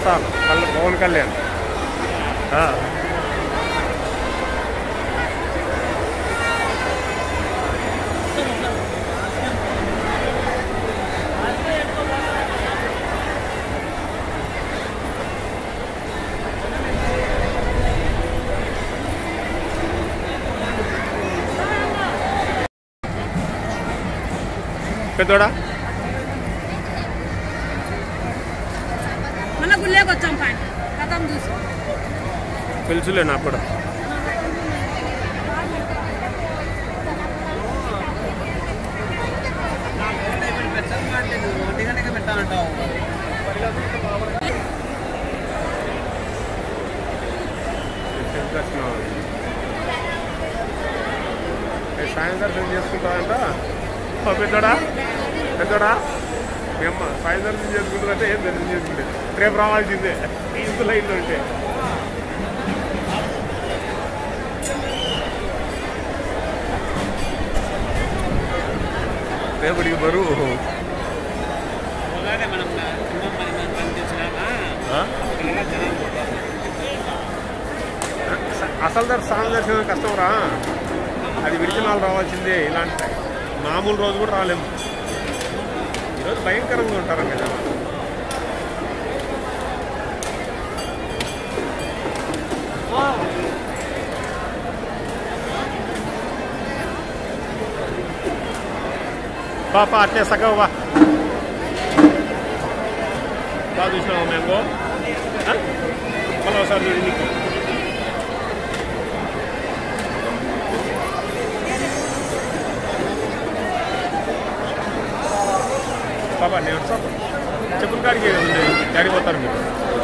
Star కల్ పవన్ కళ్యాణ్ ఆ. పెద్దోడా మళ్ళీ గుళ్ళేకి వచ్చాం పైన కథం చూసి తెలుసులే నాకు కూడా ఒంటి గంటకి పెట్టాలంటావు దర్శనం ఏ సాయం దర్శనం చేసుకుంటావంట ఓ పెద్దోడా పెద్దోడా మీ అమ్మ సాయం దర్శనం చేసుకుంటుందంటే ఏం దర్శనం చేసుకుంటే రేపు రావాల్సిందే ఇంత లైన్లో ఉంటే రేపటికి బరువు అలాగే మనం సినిమా పని మీద పని చేసినాక ఆ? పిల్లగా జనాలు పోతారు. అసలు దర్ సాయం దర్శనం కష్టం రా అది విడిచిన వాళ్ళు రావాల్సిందే ఇలాంటి మామూలు రోజు కూడా రాలేము ఈరోజు భయంకరంగా ఉంటారు కదా పాప అట్టే సగం వా బాగా చూసినావా మ్యాంగో మళ్ళీ ఒకసారి చూడు నీకు బాబా నేను వస్తాను చెప్పుల కాడికి డాడీ పోతారు మీరు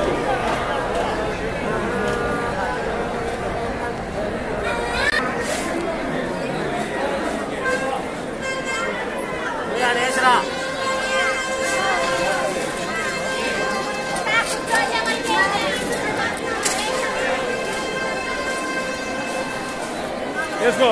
వేసుకో